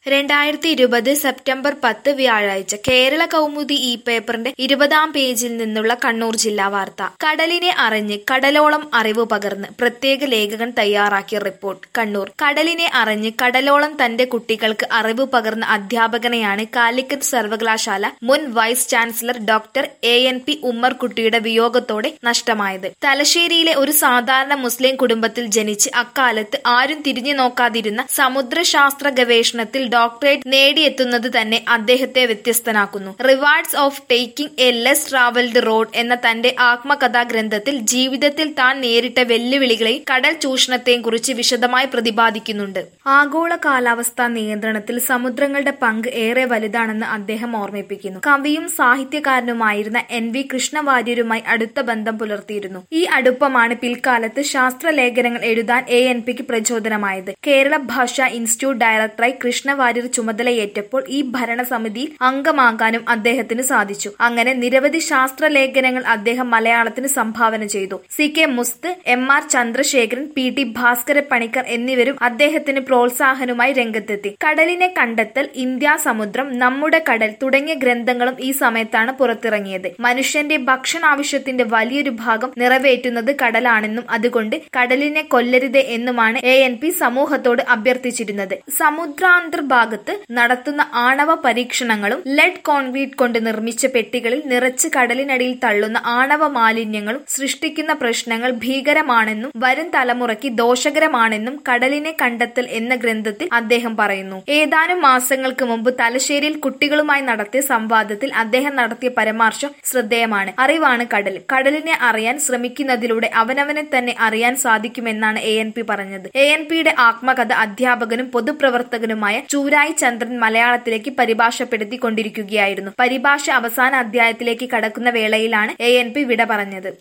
രണ്ടായിരത്തി ഇരുപത് സെപ്റ്റംബർ പത്ത് വ്യാഴാഴ്ച കേരള കൗമുദി ഈ പേപ്പറിന്റെ ഇരുപതാം പേജിൽ നിന്നുള്ള കണ്ണൂർ ജില്ലാ വാർത്ത കടലിനെ അറിഞ്ഞ് കടലോളം അറിവ് പകർന്ന് പ്രത്യേക ലേഖകൻ തയ്യാറാക്കിയ റിപ്പോർട്ട് കണ്ണൂർ കടലിനെ അറിഞ്ഞ് കടലോളം തന്റെ കുട്ടികൾക്ക് അറിവ് പകർന്ന അധ്യാപകനെയാണ് കാലിക്കറ്റ് സർവകലാശാല മുൻ vice chancellor doctor A N P ഉമ്മർകുട്ടിയുടെ വിയോഗത്തോടെ നഷ്ടമായത് തലശ്ശേരിയിലെ ഒരു സാധാരണ മുസ്ലിം കുടുംബത്തിൽ ജനിച്ച് അക്കാലത്ത് ആരും തിരിഞ്ഞു നോക്കാതിരുന്ന സമുദ്രശാസ്ത്ര ഗവേഷണത്തിൽ ഡോക്ടറേറ്റ് നേടിയെത്തുന്നത് തന്നെ അദ്ദേഹത്തെ വ്യത്യസ്തനാക്കുന്നു rewards of taking a less travelled road എന്ന തന്റെ ആത്മകഥാ ഗ്രന്ഥത്തിൽ ജീവിതത്തിൽ താൻ നേരിട്ട വെല്ലുവിളികളെയും കടൽ ചൂഷണത്തെയും കുറിച്ച് വിശദമായി പ്രതിപാദിക്കുന്നുണ്ട് ആഗോള കാലാവസ്ഥാ നിയന്ത്രണത്തിൽ സമുദ്രങ്ങളുടെ പങ്ക് ഏറെ വലുതാണെന്ന് അദ്ദേഹം ഓർമ്മിപ്പിക്കുന്നു കവിയും സാഹിത്യകാരനുമായിരുന്ന എൻ വി കൃഷ്ണവാര്യരുമായി അടുത്ത ബന്ധം പുലർത്തിയിരുന്നു ഈ അടുപ്പമാണ് പിൽക്കാലത്ത് ശാസ്ത്രലേഖനങ്ങൾ എഴുതാൻ എ എൻ പിക്ക് പ്രചോദനമായത് കേരള ഭാഷാ ഇൻസ്റ്റിറ്റ്യൂട്ട് ഡയറക്ടറായി കൃഷ്ണവാര്യർ ചുമതലയേറ്റപ്പോൾ ഈ ഭരണസമിതിയിൽ അംഗമാകാനും അദ്ദേഹത്തിന് സാധിച്ചു അങ്ങനെ നിരവധി ശാസ്ത്രലേഖനങ്ങൾ അദ്ദേഹം മലയാളത്തിന് സംഭാവന ചെയ്തു സി കെ മുസ്ത് M R Chandrasekharan P T Bhaskara Panicker എന്നിവരും അദ്ദേഹത്തിന് പ്രോത്സാഹനവുമായി രംഗത്തെത്തി കടലിനെ കണ്ടെത്തൽ ഇന്ത്യാ സമുദ്രം നമ്മുടെ കടൽ തുടങ്ങിയ ഗ്രന്ഥങ്ങളും ഈ സമയത്താണ് പുറത്തിറങ്ങിയത് മനുഷ്യന്റെ ഭക്ഷണാവശ്യത്തിന്റെ വലിയൊരു ഭാഗം നിറവേറ്റുന്നത് കടലാണെന്നും അതുകൊണ്ട് കടലിനെ കൊല്ലരുത് എന്നുമാണ് എ എൻ പി സമൂഹത്തോട് അഭ്യർത്ഥിച്ചിരുന്നത് സമുദ്രാന്തർഭാഗത്ത് നടത്തുന്ന ആണവ പരീക്ഷണങ്ങളും ലെഡ് കോൺക്രീറ്റ് കൊണ്ട് നിർമ്മിച്ച പെട്ടികളിൽ നിറച്ച് കടലിനടിയിൽ തള്ളുന്ന ആണവ മാലിന്യങ്ങളും സൃഷ്ടിക്കുന്ന പ്രശ്നങ്ങൾ ഭീകരമാണെന്നും വരും തലമുറയ്ക്ക് ദോഷകരമാണെന്നും കടലിനെ കണ്ടെത്തൽ എന്ന ഗ്രന്ഥത്തിൽ അദ്ദേഹം പറയുന്നു ഏതാനും മാസങ്ങൾക്ക് മുമ്പ് തലശ്ശേരിയിൽ കുട്ടികളുമായി നടത്തിയ സംവാദത്തിൽ അദ്ദേഹം നടത്തിയ പരാമർശം ശ്രദ്ധേയമാണ് അറിവാണ് കടൽ കടലിനെ അറിയാൻ ശ്രമിക്കുന്നതിലൂടെ അവനവനെ തന്നെ അറിയാൻ സാധിക്കുമെന്നാണ് എ എൻ പി പറഞ്ഞത് എ എൻ പിയുടെ ആത്മകഥ അധ്യാപകനും പൊതുപ്രവർത്തകനുമായ ചൂരായി ചന്ദ്രൻ മലയാളത്തിലേക്ക് പരിഭാഷപ്പെടുത്തി കൊണ്ടിരിക്കുകയായിരുന്നു പരിഭാഷ അവസാന അധ്യായത്തിലേക്ക് കടക്കുന്ന വേളയിലാണ് എ എൻ പി വിട പറഞ്ഞത്